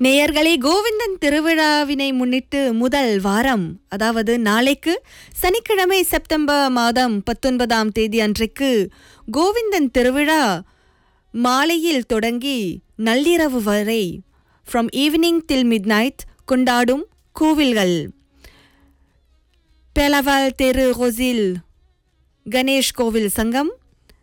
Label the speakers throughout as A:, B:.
A: நேயர்களே கோவிந்தன் திருவிழாவினை முன்னிட்டு முதல் வாரம் அதாவது நாளைக்கு சனிக்கிழமை செப்டம்பர் மாதம் பத்தொன்பதாம் தேதி அன்றைக்கு கோவிந்தன் திருவிழா மாலையில் தொடங்கி நள்ளிரவு வரை from evening till midnight கொண்டாடும் கோவில்கள் பேலவால் தெரு ரொசில் கணேஷ் கோவில் சங்கம்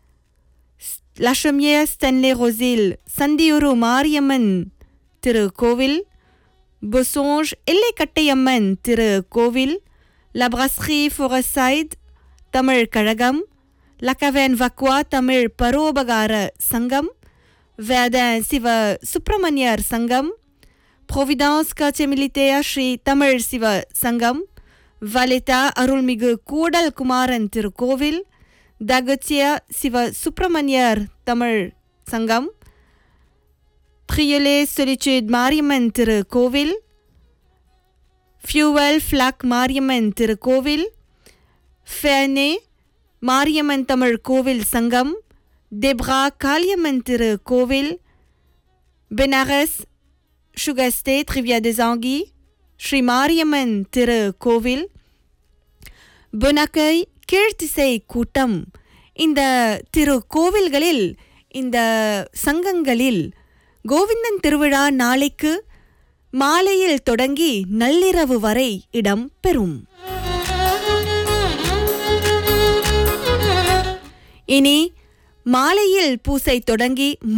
A: லஷமிய ஸ்டென்லே ரொசில் சந்தியூரு மாரியம்மன் திரு கோவில் பொசோஞ்ச் எல்லைக்கட்டையம்மன் திரு கோவில் லப்ரஸ்ரி ஃபொரசைட் தமிழ் கழகம் லக்கவேன் வக்வா தமிழ் பரோபகார சங்கம் வேத சிவ சுப்பிரமணியர் சங்கம் ப்ரொவிடான்ஸ் காச்செமிலித்தேயா ஸ்ரீ தமிழ் சிவ சங்கம் வலிதா அருள்மிகு கூடல் குமாரன் திருக்கோவில் தகச்சியா சிவ சுப்பிரமணியர் தமிழ் சங்கம் பிரியலே சொலிச்சுட் மாரியம்மன் திரு கோவில் ஃபியூவல் ஃப்ளாக் மாரியம்மன் திரு கோவில் ஃபேனே மாரியம்மன் தமிழ் கோவில் சங்கம் தெப்ரா காளியம்மன் திரு கோவில் பெனாரஸ் சுகஸ்தே ட்ரிவியா des ஸ்ரீ மாரியம்மன் திரு கோவில் புனக்கை கீழ்த்திசை கூட்டம் இந்த திரு கோவில்களில் இந்த சங்கங்களில் கோவிந்தன் திருவிழா நாளைக்கு மாலையில் தொடங்கி நள்ளிரவு வரை இடம் பெறும் இனி மாலையில் பூசை தொடங்கி